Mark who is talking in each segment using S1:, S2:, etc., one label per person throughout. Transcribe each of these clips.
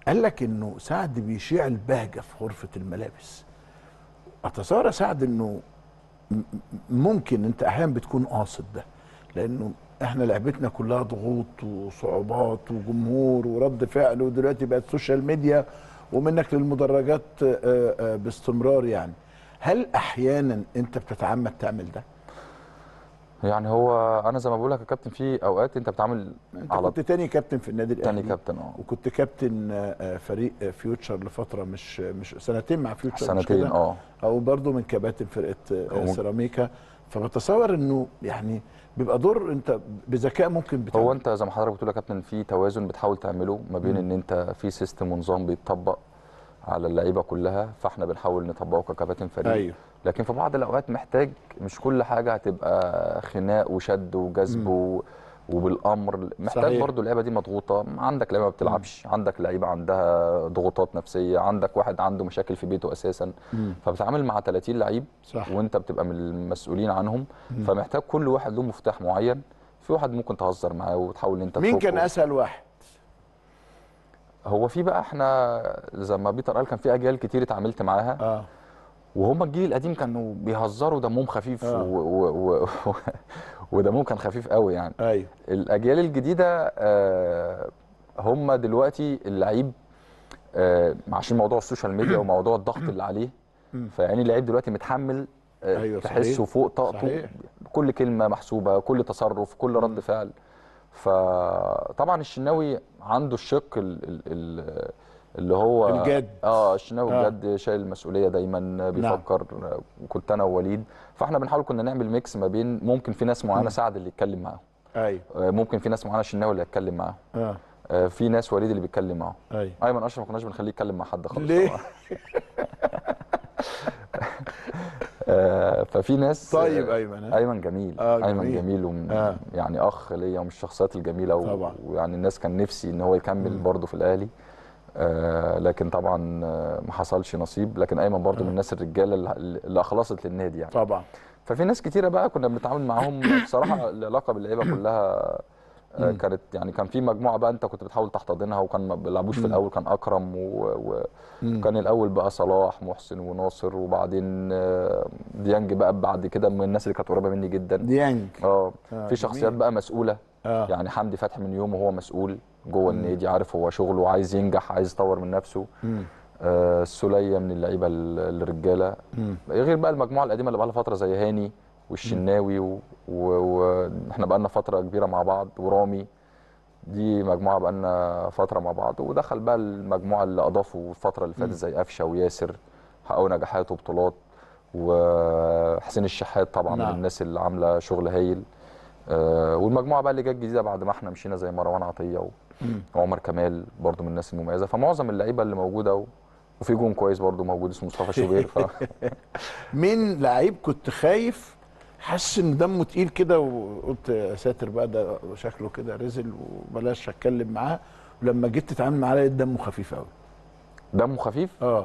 S1: قال لك انه سعد بيشيع البهجه في غرفه الملابس اتصور يا سعد انه م- م- ممكن انت احيانا بتكون قاصد ده لانه احنا لعبتنا كلها ضغوط وصعوبات وجمهور ورد فعل ودلوقتي بقت سوشيال ميديا ومنك للمدرجات آه، آه، باستمرار يعني هل احيانا انت بتتعمد تعمل ده؟
S2: يعني هو انا زي ما بقول لك يا كابتن في اوقات انت بتعامل
S1: انت
S2: على
S1: كنت تاني كابتن في النادي الاهلي
S2: تاني كابتن اه
S1: وكنت كابتن آه، آه، فريق آه، فيوتشر لفتره مش مش سنتين مع فيوتشر مش
S2: سنتين
S1: كده؟
S2: اه
S1: او برضه من كباتن فرقه آه،
S2: هو-
S1: سيراميكا فبتصور انه يعني بيبقى دور انت بذكاء ممكن بتعمل
S2: هو انت زي ما حضرتك بتقول يا كابتن في توازن بتحاول تعمله ما بين
S1: مم.
S2: ان انت في سيستم ونظام بيتطبق على اللعيبه كلها فاحنا بنحاول نطبقه ككباتن فريق
S1: ايوه
S2: لكن في بعض الاوقات محتاج مش كل حاجه هتبقى خناق وشد وجذب و... وبالامر محتاج
S1: صحيح.
S2: برضو اللعيبه دي مضغوطه عندك لعيبه ما بتلعبش عندك لعيبه عندها ضغوطات نفسيه عندك واحد عنده مشاكل في بيته اساسا
S1: مم.
S2: فبتعامل مع 30 لعيب
S1: صح
S2: وانت بتبقى من المسؤولين عنهم
S1: مم.
S2: فمحتاج كل واحد له مفتاح معين في واحد ممكن تهزر معاه وتحاول ان انت
S1: مين كان
S2: تفكه.
S1: اسهل واحد؟
S2: هو في بقى احنا زي ما بيتر قال كان في اجيال كتير اتعاملت معاها
S1: اه
S2: وهم الجيل القديم كانوا بيهزروا دمهم خفيف
S1: آه.
S2: و... و... و... ودمهم كان خفيف قوي يعني
S1: ايوه
S2: الاجيال الجديده آه، هم دلوقتي اللعيب آه، عشان موضوع السوشيال ميديا وموضوع الضغط اللي عليه
S1: مم.
S2: فيعني اللعيب دلوقتي متحمل آه،
S1: أيوة
S2: تحسه
S1: صحيح.
S2: فوق طاقته
S1: صحيح.
S2: كل كلمه محسوبه كل تصرف كل رد فعل فطبعا الشناوي عنده الشق ال- ال- ال- اللي هو
S1: الجد.
S2: اه الشناوي
S1: آه.
S2: بجد شايل المسؤوليه دايما بيفكر كنت انا ووليد فاحنا بنحاول كنا نعمل ميكس ما بين ممكن في ناس معينه سعد اللي يتكلم معاهم
S1: ايوه
S2: آه، ممكن في ناس معانا الشناوي اللي هيتكلم معاهم
S1: اه
S2: آه، في ناس وليد اللي بيتكلم معاهم
S1: ايوه
S2: ايمن اشرف ما كناش بنخليه يتكلم مع حد خالص
S1: ليه؟
S2: طبعا. آه، ففي ناس
S1: طيب
S2: آه،
S1: ايمن ها؟
S2: ايمن جميل
S1: آه،
S2: ايمن
S1: جميل.
S2: جميل وم...
S1: آه.
S2: يعني اخ ليا ومن الشخصيات الجميله و...
S1: طبعا.
S2: ويعني الناس كان نفسي ان هو يكمل
S1: مم.
S2: برضه في الاهلي آه لكن طبعا آه، ما حصلش نصيب لكن ايمن برضه
S1: آه.
S2: من الناس الرجاله اللي, اللي اخلصت للنادي يعني
S1: طبعا
S2: ففي ناس كتيره بقى كنا بنتعامل معاهم بصراحه العلاقه باللعيبه كلها آه،
S1: مم.
S2: كانت يعني كان في مجموعه بقى انت كنت بتحاول تحتضنها وكان ما بيلعبوش في
S1: مم.
S2: الاول كان اكرم و...
S1: مم.
S2: وكان الاول بقى صلاح محسن وناصر وبعدين آه، ديانج بقى بعد كده من الناس اللي كانت قريبه مني جدا
S1: ديانج
S2: اه
S1: آه،
S2: في شخصيات
S1: جميل.
S2: بقى مسؤوله
S1: اه
S2: يعني حمدي فتحي من يومه هو مسؤول جوه
S1: مم.
S2: النادي عارف هو شغله عايز ينجح عايز يطور من نفسه
S1: مم.
S2: آه، السوليه من اللعيبه ال- الرجاله
S1: مم.
S2: غير بقى المجموعه القديمه اللي بقى لها فتره زي هاني والشناوي واحنا بقى لنا فتره كبيره مع بعض ورامي دي مجموعه بقى لنا فتره مع بعض ودخل بقى المجموعه اللي اضافوا الفتره اللي فاتت
S1: مم.
S2: زي قفشه وياسر حققوا نجاحات وبطولات وحسين الشحات طبعا
S1: نعم.
S2: من الناس اللي عامله شغل هايل آه، والمجموعه بقى اللي جت جديده بعد ما احنا مشينا زي مروان عطيه و-
S1: مم.
S2: وعمر كمال برضو من الناس المميزه فمعظم اللعيبه اللي موجوده و... وفي جون كويس برضو موجود اسمه مصطفى شوبير ف...
S1: مين لعيب كنت خايف حاسس ان دمه تقيل كده وقلت يا ساتر بقى ده شكله كده رزل وبلاش اتكلم معاه ولما جيت تتعامل معاه لقيت دمه خفيف قوي
S2: دمه خفيف
S1: اه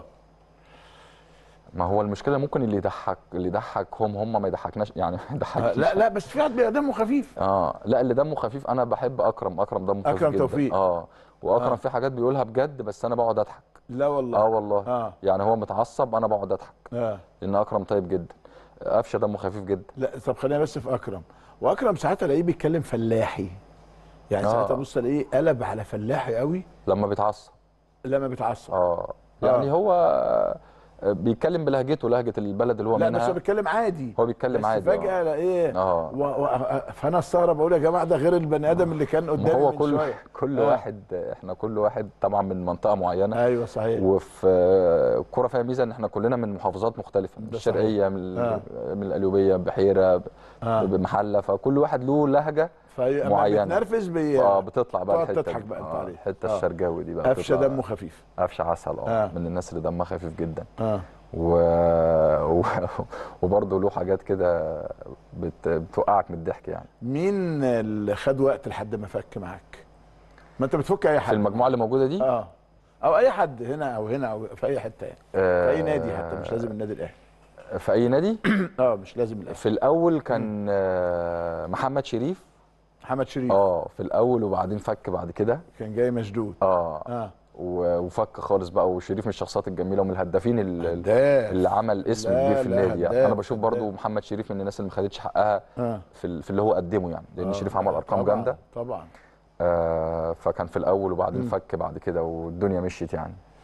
S2: ما هو المشكله ممكن اللي يضحك اللي يضحكهم هم ما يضحكناش يعني ما
S1: آه،
S2: يضحكنيش
S1: لا لا بس في واحد بيبقى دمه خفيف
S2: اه لا اللي دمه خفيف انا بحب اكرم اكرم دمه خفيف
S1: أكرم
S2: جدا.
S1: توفيق.
S2: اه واكرم
S1: آه.
S2: في حاجات بيقولها بجد بس انا بقعد اضحك
S1: لا والله
S2: اه والله
S1: اه
S2: يعني هو متعصب انا بقعد اضحك
S1: اه
S2: لان اكرم طيب جدا قفشه دمه خفيف جدا
S1: لا طب خلينا بس في اكرم واكرم ساعات الاقيه بيتكلم فلاحي يعني
S2: آه.
S1: ساعات ابص الاقيه قلب على فلاحي قوي
S2: لما بيتعصب
S1: لما بيتعصب
S2: اه يعني
S1: آه.
S2: هو آه، بيتكلم بلهجته لهجه البلد اللي هو
S1: لا
S2: منها
S1: بس هو بيتكلم عادي
S2: هو بيتكلم
S1: بس
S2: عادي
S1: فجاه
S2: آه.
S1: الاقيه
S2: اه
S1: و... و... فانا استغرب اقول يا جماعه ده غير البني ادم اللي كان
S2: ما
S1: قدامي
S2: هو
S1: من
S2: كل
S1: شويه
S2: كل
S1: آه.
S2: واحد احنا كل واحد طبعا من منطقه معينه
S1: ايوه صحيح
S2: وفي آه، الكوره فيها ميزه ان احنا كلنا من محافظات مختلفه من
S1: ده
S2: الشرقيه من, ال-
S1: آه.
S2: من القليوبيه بحيره
S1: اه
S2: بمحله فكل واحد له لهجه
S1: فلما
S2: معينة.
S1: بيتنرفز بي...
S2: اه بتطلع بقى
S1: تقعد
S2: الحته
S1: تضحك
S2: دي.
S1: بقى انت
S2: آه،
S1: عليه.
S2: الحته
S1: آه.
S2: الشرجاوي دي بقى
S1: قفشه
S2: بتطلع.
S1: دمه خفيف
S2: قفشه عسل اه
S1: آه.
S2: من الناس اللي دمها خفيف جدا
S1: اه
S2: و... و... وبرضه له حاجات كده بت... بتوقعك من الضحك يعني
S1: مين اللي خد وقت لحد ما فك معاك؟ ما انت بتفك اي
S2: في
S1: حد
S2: المجموعه اللي موجوده دي
S1: اه او اي حد هنا او هنا او في اي حته يعني في اي نادي حتى مش لازم النادي الاهلي
S2: في اي نادي
S1: اه مش لازم الاهلي
S2: في الاول كان آه، محمد شريف
S1: محمد شريف
S2: اه في الاول وبعدين فك بعد كده
S1: كان جاي مشدود
S2: اه
S1: اه
S2: و- وفك خالص بقى وشريف من الشخصيات الجميله ومن الهدافين ال- ال-
S1: هداف.
S2: اللي عمل اسم
S1: لا،
S2: كبير في
S1: لا،
S2: النادي يعني
S1: هداف،
S2: انا بشوف برضو
S1: هداف.
S2: محمد شريف من الناس اللي ما خدتش حقها
S1: آه.
S2: في ال- في اللي هو قدمه يعني لان
S1: آه،
S2: شريف عمل ارقام
S1: طبعاً،
S2: جامده
S1: طبعا
S2: آه فكان في الاول وبعدين فك بعد كده والدنيا مشيت يعني